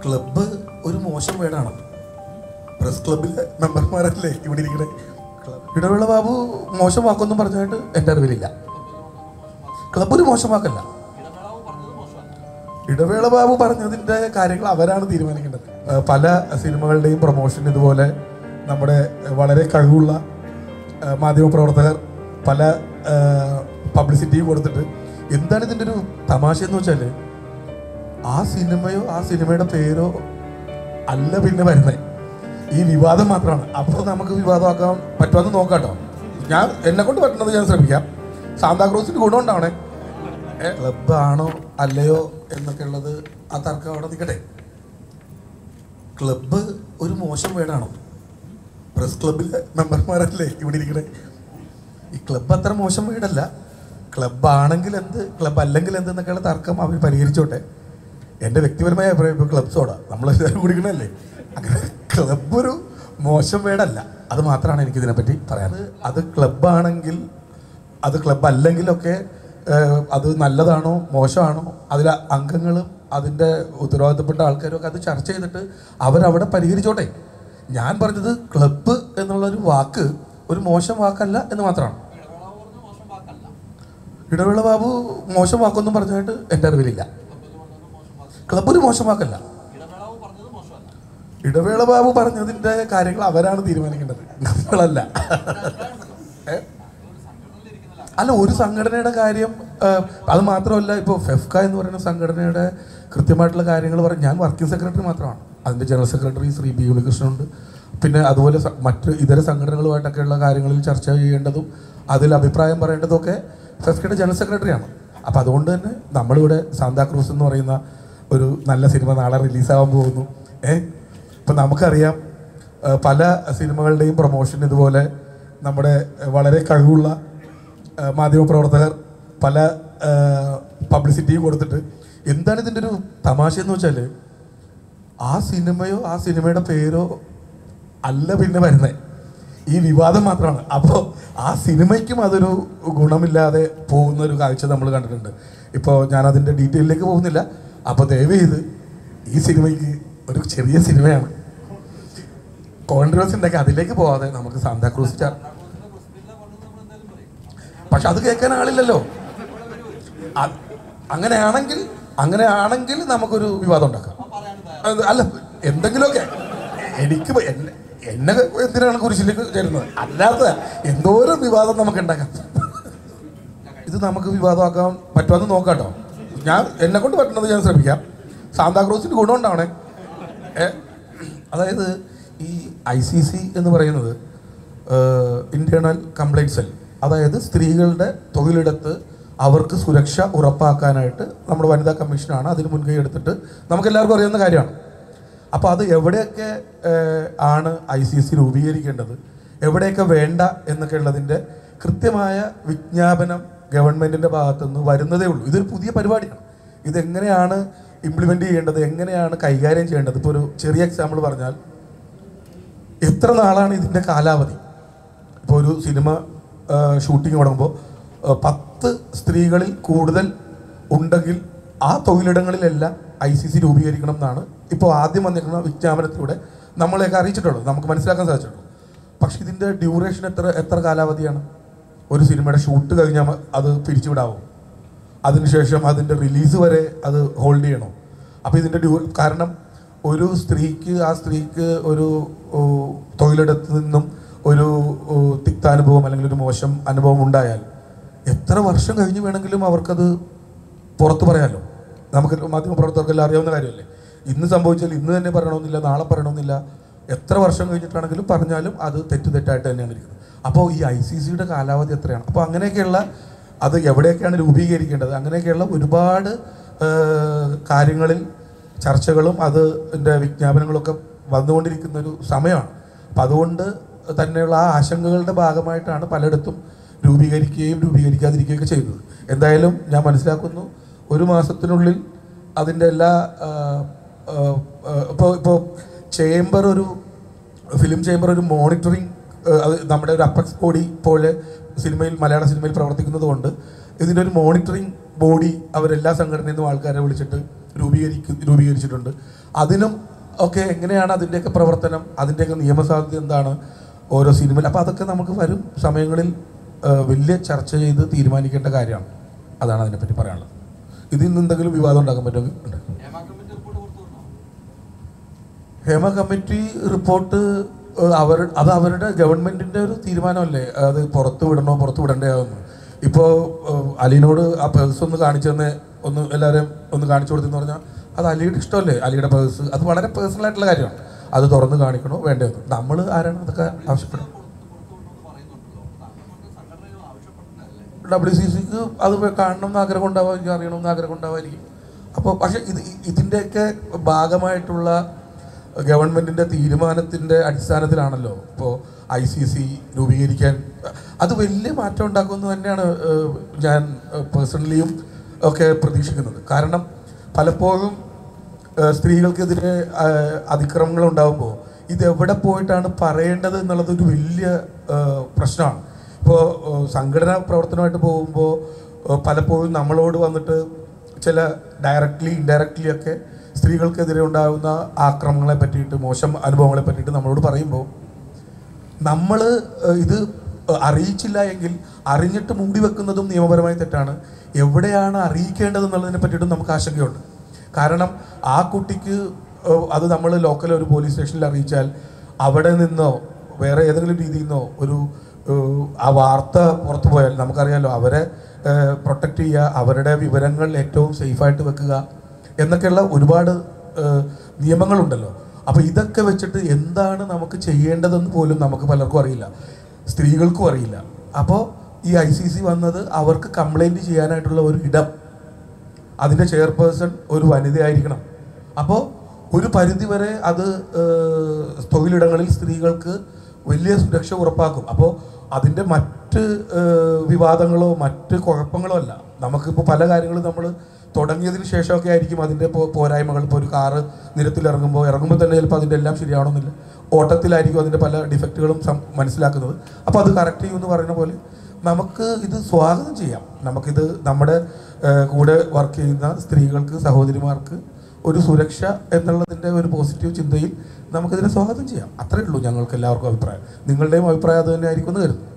Club ഒരു മോശം വീടാണ് പ്രസ് ക്ലബിലെ മെമ്പർമാരല്ലേ ഇവിടെ ഇരിക്കണേ ഇടവേള ബാബു മോശം വാക്കൊന്നും പറഞ്ഞായിട്ട് എൻ്റെ അറിവിലില്ല ക്ലബ്ബ് ഒരു മോശം വാക്കല്ല ഇടവേള ബാബു പറഞ്ഞതിൻ്റെ കാര്യങ്ങൾ അവരാണ് തീരുമാനിക്കേണ്ടത് ഏഹ് പല സിനിമകളുടെയും പ്രൊമോഷൻ ഇതുപോലെ നമ്മുടെ വളരെ കഴിവുള്ള ഏഹ് മാധ്യമപ്രവർത്തകർ പല പബ്ലിസിറ്റിയും കൊടുത്തിട്ട് എന്താണ് ഇതിൻ്റെ ഒരു തമാശ എന്ന് വെച്ചാൽ ആ സിനിമയോ ആ സിനിമയുടെ പേരോ അല്ല പിന്നെ വരുന്നത് ഈ വിവാദം മാത്രമാണ് അപ്പോൾ നമുക്ക് വിവാദമാക്കാൻ പറ്റുമെന്ന് നോക്കാട്ടോ ഞാൻ എന്നെ കൊണ്ട് പറ്റുന്നത് ഞാൻ ശ്രമിക്കാം സാന്താക്രൂസിന് ഗുണമുണ്ടാവണേ ക്ലബ് ആണോ അല്ലയോ എന്നൊക്കെ ഉള്ളത് ആ തർക്കം അവിടെ നിൽക്കട്ടെ ക്ലബ്ബ് ഒരു മോശം വീടാണോ പ്രസ് ക്ലബിലെ മെമ്പർമാരല്ലേ ഇവിടെ ഇരിക്കണേ ഈ ക്ലബ്ബ് അത്ര മോശം വീടല്ല ക്ലബ്ബ് ആണെങ്കിൽ എന്ത് ക്ലബ്ബ് അല്ലെങ്കിൽ എന്ത് എന്നൊക്കെയുള്ള തർക്കം അവർ പരിഹരിച്ചോട്ടെ എൻ്റെ വ്യക്തിപരമായ അഭിപ്രായം ഇപ്പോൾ ക്ലബ് സോഡ നമ്മളെല്ലാവരും കുടിക്കണല്ലേ അങ്ങനെ ക്ലബ്ബ് ഒരു മോശം വീടല്ല അത് മാത്രമാണ് എനിക്ക് ഇതിനെപ്പറ്റി പറയാൻ അത് ക്ലബ്ബാണെങ്കിൽ അത് ക്ലബ്ബ് അല്ലെങ്കിലൊക്കെ ഏഹ്, അത് നല്ലതാണോ മോശമാണോ അതിലെ അംഗങ്ങളും അതിൻ്റെ ഉത്തരവാദിത്തപ്പെട്ട ആൾക്കാരും ഒക്കെ അത് ചർച്ച ചെയ്തിട്ട് അവരവിടെ പരിഹരിച്ചോട്ടെ ഞാൻ പറഞ്ഞത് ക്ലബ്ബ് എന്നുള്ളൊരു വാക്ക് ഒരു മോശം വാക്കല്ല എന്ന് മാത്രമാണ് ഇടവേള ബാബു മോശം വാക്കൊന്നും പറഞ്ഞായിട്ട് എൻ്റെ അറിവിലില്ല ക്ലബ്ബ് ഒരു മോശം വാക്കല്ല ഇടവേള ബാബു പറഞ്ഞതിൻ്റെ കാര്യങ്ങൾ അവരാണ് തീരുമാനിക്കേണ്ടത് നമ്മളല്ല ഏ? അല്ല ഒരു സംഘടനയുടെ കാര്യം ആ, അത് മാത്രമല്ല ഇപ്പോൾ ഫെഫ്ക എന്ന് പറയുന്ന സംഘടനയുടെ കൃത്യമായിട്ടുള്ള കാര്യങ്ങൾ പറയും ഞാൻ വർക്കിംഗ് സെക്രട്ടറി മാത്രമാണ് അതിൻ്റെ ജനറൽ സെക്രട്ടറി ശ്രീ ബി ഉണ്ണികൃഷ്ണനുണ്ട് പിന്നെ അതുപോലെ സ- മറ്റ് ഇതര സംഘടനകളുമായിട്ടൊക്കെയുള്ള കാര്യങ്ങളിൽ ചർച്ച ചെയ്യേണ്ടതും അതിൽ അഭിപ്രായം പറയേണ്ടതും ഒക്കെ ഫെഫ്കയുടെ ജനറൽ സെക്രട്ടറിയാണ് അപ്പോൾ അതുകൊണ്ട് തന്നെ നമ്മളിവിടെ സാന്താക്രൂസ് എന്ന് പറയുന്ന ഒരു നല്ല സിനിമ നാളെ റിലീസാവാൻ പോകുന്നു ഏ ഇപ്പം നമുക്കറിയാം ആ, പല സിനിമകളുടെയും പ്രൊമോഷൻ ഇതുപോലെ നമ്മുടെ വളരെ കഴിവുള്ള ആ, മാധ്യമപ്രവർത്തകർ പല പബ്ലിസിറ്റിയും കൊടുത്തിട്ട് എന്താണ് ഇതിൻ്റെ ഒരു തമാശ എന്ന് വെച്ചാൽ ആ സിനിമയോ ആ സിനിമയുടെ പേരോ അല്ല പിന്നെ വരുന്നത് ഈ വിവാദം മാത്രമാണ് അപ്പോൾ ആ സിനിമയ്ക്കും അതൊരു ഗുണമില്ലാതെ പോകുന്ന ഒരു കാഴ്ച നമ്മൾ കണ്ടിട്ടുണ്ട് ഇപ്പോൾ ഞാൻ അതിൻ്റെ ഡീറ്റെയിലേക്ക് പോകുന്നില്ല അപ്പോൾ ദയവ് ചെയ്ത് ഈ സിനിമയ്ക്ക് ഒരു ചെറിയ സിനിമയാണ് കോൺട്രവേഴ്സി ഉണ്ടെങ്കിൽ അതിലേക്ക് പോവാതെ നമുക്ക് സാന്താക്രൂസ് ചാർ പക്ഷെ അത് കേൾക്കാൻ ആളില്ലല്ലോ അ- അങ്ങനെയാണെങ്കിൽ അങ്ങനെയാണെങ്കിൽ നമുക്കൊരു വിവാദം ഉണ്ടാക്കാം അത് അല്ല എന്തെങ്കിലുമൊക്കെ എനിക്ക് ഇപ്പൊ എന്നെ എന്നെ എന്തിനാണ് കുരിശിലേക്ക് ചേരുന്നത് അല്ലാത്ത എന്തോരം വിവാദം നമുക്ക് ഉണ്ടാക്കാം ഇത് നമുക്ക് വിവാദമാക്കാൻ പറ്റുമെന്ന് നോക്കാട്ടോ ഞാൻ എന്നെ കൊണ്ട് പറ്റുന്നത് ഞാൻ ശ്രമിക്കാം സാന്താക്രൂസിന് ഗുണമുണ്ടാവണേ ഏ അതായത് ഈ ഐ സി സി എന്ന് പറയുന്നത് ഇന്റേണൽ കംപ്ലൈൻറ്റ് സെൽ അതായത് സ്ത്രീകളുടെ തൊഴിലിടത്ത് അവർക്ക് സുരക്ഷ ഉറപ്പാക്കാനായിട്ട് നമ്മുടെ വനിതാ കമ്മീഷനാണ് അതിന് മുൻകൈ എടുത്തിട്ട് നമുക്ക് എല്ലാവർക്കും അറിയാവുന്ന കാര്യമാണ് അപ്പോൾ അത് എവിടെയൊക്കെ ഏഹ്, ആണ് ഐ സി സി രൂപീകരിക്കേണ്ടത് എവിടെയൊക്കെ വേണ്ട എന്നൊക്കെ ഉള്ളതിൻ്റെ കൃത്യമായ വിജ്ഞാപനം ഗവൺമെൻറ്റിൻ്റെ ഭാഗത്തുനിന്ന് വരുന്നതേ ഉള്ളൂ ഇതൊരു പുതിയ പരിപാടിയാണ് ഇതെങ്ങനെയാണ് ഇംപ്ലിമെൻ്റ് ചെയ്യേണ്ടത് എങ്ങനെയാണ് കൈകാര്യം ചെയ്യേണ്ടത് ഇപ്പോൾ ഒരു ചെറിയ എക്സാമ്പിൾ പറഞ്ഞാൽ എത്ര നാളാണ് ഇതിൻ്റെ കാലാവധി ഇപ്പോൾ ഒരു സിനിമ ഷൂട്ടിംഗ് തുടങ്ങുമ്പോൾ ആ, പത്ത് സ്ത്രീകളിൽ കൂടുതൽ ഉണ്ടെങ്കിൽ ആ തൊഴിലിടങ്ങളിലെല്ലാം ഐ സി സി രൂപീകരിക്കണം എന്നാണ് ഇപ്പോൾ ആദ്യം വന്നിരിക്കുന്ന വിജ്ഞാപനത്തിലൂടെ നമ്മളെയൊക്കെ അറിയിച്ചിട്ടുള്ളൂ നമുക്ക് മനസ്സിലാക്കാൻ സാധിച്ചിട്ടുള്ളൂ പക്ഷെ ഇതിൻ്റെ ഡ്യൂറേഷൻ എത്ര എത്ര കാലാവധിയാണ് ഒരു സിനിമയുടെ ഷൂട്ട് കഴിഞ്ഞാൽ മ- അത് പിരിച്ചുവിടാവോ അതിനുശേഷം അതിൻ്റെ റിലീസ് വരെ അത് ഹോൾഡ് ചെയ്യണോ അപ്പോൾ ഇതിൻ്റെ ഡ്യൂ കാരണം ഒരു സ്ത്രീക്ക് ആ സ്ത്രീക്ക് ഒരു ഓ, തൊഴിലിടത്ത് നിന്നും ഒരു ഓ, തിക്താനുഭവം അല്ലെങ്കിൽ ഒരു മോശം അനുഭവം ഉണ്ടായാൽ എത്ര വർഷം കഴിഞ്ഞ് വേണമെങ്കിലും അവർക്കത് പുറത്ത് പറയാമല്ലോ നമുക്ക് മാധ്യമപ്രവർത്തകർക്കെല്ലാം അറിയാവുന്ന കാര്യമല്ലേ ഇന്ന് സംഭവിച്ചാൽ ഇന്ന് തന്നെ പറയണമെന്നില്ല നാളെ പറയണമെന്നില്ല എത്ര വർഷം കഴിഞ്ഞിട്ടാണെങ്കിലും പറഞ്ഞാലും അത് തെറ്റ് തെറ്റായിട്ട് തന്നെയാണ് ഇരിക്കുന്നത് അപ്പോൾ ഈ ഐ സി സിയുടെ കാലാവധി എത്രയാണ് അപ്പോൾ അങ്ങനെയൊക്കെയുള്ള അത് എവിടെയൊക്കെയാണ് രൂപീകരിക്കേണ്ടത് അങ്ങനെയൊക്കെയുള്ള ഒരുപാട് ആ, കാര്യങ്ങളിൽ ചർച്ചകളും അതിൻ്റെ വിജ്ഞാപനങ്ങളൊക്കെ വന്നുകൊണ്ടിരിക്കുന്ന ഒരു സമയമാണ് അപ്പം അതുകൊണ്ട് തന്നെയുള്ള ആ ആശങ്കകളുടെ ഭാഗമായിട്ടാണ് പലയിടത്തും രൂപീകരിക്കുകയും രൂപീകരിക്കാതിരിക്കുകയൊക്കെ ചെയ്തത് എന്തായാലും ഞാൻ മനസ്സിലാക്കുന്നു ഒരു മാസത്തിനുള്ളിൽ അതിൻ്റെ എല്ലാ ഇപ്പോൾ ഇപ്പോൾ ചേംബർ ഒരു ഫിലിം ചേംബർ ഒരു മോണിറ്ററിങ് അത് നമ്മുടെ ഒരു അപ്പക്സ് ബോഡി പോലെ സിനിമയിൽ മലയാള സിനിമയിൽ പ്രവർത്തിക്കുന്നത് കൊണ്ട് ഇതിൻ്റെ ഒരു മോണിറ്ററിങ് ബോഡി അവരെല്ലാ സംഘടനയിൽ നിന്നും ആൾക്കാരെ വിളിച്ചിട്ട് രൂപീകരിക്കും രൂപീകരിച്ചിട്ടുണ്ട് അതിനും ഒക്കെ എങ്ങനെയാണ് അതിൻ്റെയൊക്കെ പ്രവർത്തനം അതിൻ്റെയൊക്കെ നിയമസാധ്യത എന്താണ് ഓരോ സിനിമയിൽ അപ്പോൾ അതൊക്കെ നമുക്ക് വരും സമയങ്ങളിൽ ആ, വലിയ ചർച്ച ചെയ്ത് തീരുമാനിക്കേണ്ട കാര്യമാണ് അതാണ് അതിനെപ്പറ്റി പറയാനുള്ളത് ഇതിൽ നിന്ന് എന്തെങ്കിലും വിവാദം ഉണ്ടാക്കാൻ പറ്റുമെങ്കിൽ ഉണ്ട് ഹേമ കമ്മിറ്റി റിപ്പോർട്ട് ഏഹ്, അവർ അത് അവരുടെ ഗവൺമെന്റിന്റെ ഒരു തീരുമാനമല്ലേ അത് പുറത്ത് വിടണോ പുറത്ത് വിടണ്ടേന്ന് ഇപ്പോൾ അലീനോട് ആ പേഴ്സ് ഒന്ന് കാണിച്ചു തന്നെ ഒന്ന് എല്ലാവരെയും ഒന്ന് കാണിച്ചു കൊടുത്തെന്ന് പറഞ്ഞാൽ അത് അലിയുടെ ഇഷ്ടമല്ലേ അലിയുടെ പേഴ്സ് അത് വളരെ പേഴ്സണൽ ആയിട്ടുള്ള കാര്യമാണ് അത് തുറന്ന് കാണിക്കണോ വേണ്ടതെന്ന് നമ്മൾ ആരാണ് അതൊക്കെ ആവശ്യപ്പെടുന്നത് ഡബ്ല്യു സി സിക്ക് അത് കാണണം എന്ന് ആഗ്രഹം ഉണ്ടാവുമായിരിക്കും അറിയണം എന്ന് ആഗ്രഹം ഉണ്ടാവുമായിരിക്കും അപ്പോൾ പക്ഷേ ഇത് ഇതിൻ്റെയൊക്കെ ഭാഗമായിട്ടുള്ള ഗവൺമെൻറ്റിൻ്റെ തീരുമാനത്തിൻ്റെ അടിസ്ഥാനത്തിലാണല്ലോ ഇപ്പോൾ ഐ സി സി രൂപീകരിക്കാൻ അത് വലിയ മാറ്റം ഉണ്ടാക്കുമെന്ന് തന്നെയാണ് ഏഹ്, ഞാൻ പേഴ്സണലിയും ഒക്കെ പ്രതീക്ഷിക്കുന്നത് കാരണം പലപ്പോഴും ഏഹ്, സ്ത്രീകൾക്കെതിരെ ഏഹ്, അതിക്രമങ്ങൾ ഉണ്ടാകുമ്പോൾ ഇത് എവിടെ പോയിട്ടാണ് പറയേണ്ടത് എന്നുള്ളത് ഒരു വലിയ ഏഹ്, പ്രശ്നമാണ് ഇപ്പോൾ സംഘടനാ പ്രവർത്തനമായിട്ട് പോകുമ്പോൾ പലപ്പോഴും നമ്മളോട് വന്നിട്ട് ചില ഡയറക്റ്റ്ലി ഇൻഡയറക്റ്റ്ലി ഒക്കെ സ്ത്രീകൾക്കെതിരെ ഉണ്ടാകുന്ന ആക്രമണങ്ങളെ പറ്റിയിട്ട് മോശം അനുഭവങ്ങളെ പറ്റിയിട്ട് നമ്മളോട് പറയുമ്പോൾ നമ്മൾ ഇത് അറിയിച്ചില്ല എങ്കിൽ അറിഞ്ഞിട്ട് മൂടി വെക്കുന്നതും നിയമപരമായി തെറ്റാണ് എവിടെയാണ് അറിയിക്കേണ്ടത് എന്നുള്ളതിനെ പറ്റിയിട്ടും നമുക്ക് ആശങ്കയുണ്ട് കാരണം ആ കുട്ടിക്ക് ഏഹ്, അത് നമ്മൾ ലോക്കൽ ഒരു പോലീസ് സ്റ്റേഷനിൽ അറിയിച്ചാൽ അവിടെ നിന്നോ വേറെ ഏതെങ്കിലും രീതിയിൽ നിന്നോ ഒരു ഏഹ്, ആ വാർത്ത പുറത്തു പോയാൽ നമുക്കറിയാലോ അവരെ പ്രൊട്ടക്റ്റ് ചെയ്യുക അവരുടെ വിവരങ്ങൾ ഏറ്റവും സേഫായിട്ട് വെക്കുക എന്നൊക്കെയുള്ള ഒരുപാട് ഏഹ്, നിയമങ്ങളുണ്ടല്ലോ അപ്പോൾ ഇതൊക്കെ വെച്ചിട്ട് എന്താണ് നമുക്ക് ചെയ്യേണ്ടതെന്ന് പോലും നമുക്ക് പലർക്കും അറിയില്ല സ്ത്രീകൾക്കും അറിയില്ല അപ്പോൾ ഈ ഐ സി സി വന്നത് അവർക്ക് കംപ്ലൈൻറ്റ് ചെയ്യാനായിട്ടുള്ള ഒരു ഇടം അതിൻ്റെ ചെയർപേഴ്സൺ ഒരു വനിതയായിരിക്കണം അപ്പോൾ ഒരു പരിധിവരെ അത് ഏഹ്, തൊഴിലിടങ്ങളിൽ സ്ത്രീകൾക്ക് വലിയ സുരക്ഷ ഉറപ്പാക്കും അപ്പോൾ അതിൻ്റെ മറ്റ് ഏഹ്, വിവാദങ്ങളോ മറ്റ് കുഴപ്പങ്ങളോ അല്ല നമുക്കിപ്പോൾ പല കാര്യങ്ങളും നമ്മൾ തുടങ്ങിയതിന് ശേഷമൊക്കെ ആയിരിക്കും അതിൻ്റെ പോ- പോരായ്മകൾ ഇപ്പോൾ ഒരു കാറ് നിരത്തിൽ ഇറങ്ങുമ്പോൾ ഇറങ്ങുമ്പോൾ തന്നെ ചിലപ്പോൾ അതിൻ്റെ എല്ലാം ശരിയാവണമെന്നില്ല ഓട്ടത്തിലായിരിക്കും അതിൻ്റെ പല ഡിഫക്റ്റുകളും സം- മനസ്സിലാക്കുന്നത് അപ്പോൾ അത് കറക്റ്റ് ചെയ്യുമെന്ന് പറയുന്ന പോലെ നമുക്ക് ഇത് സ്വാഗതം ചെയ്യാം നമുക്കിത് നമ്മുടെ ഏഹ്, കൂടെ വർക്ക് ചെയ്യുന്ന സ്ത്രീകൾക്ക് സഹോദരിമാർക്ക് ഒരു സുരക്ഷ എന്നുള്ളതിൻ്റെ ഒരു പോസിറ്റീവ് ചിന്തയിൽ നമുക്കിതിനെ സ്വാഗതം ചെയ്യാം അത്രയേ ഉള്ളൂ ഞങ്ങൾക്ക് എല്ലാവർക്കും അഭിപ്രായം നിങ്ങളുടെയും അഭിപ്രായം അത് തന്നെ ആയിരിക്കും എന്ന് കരുതുന്നു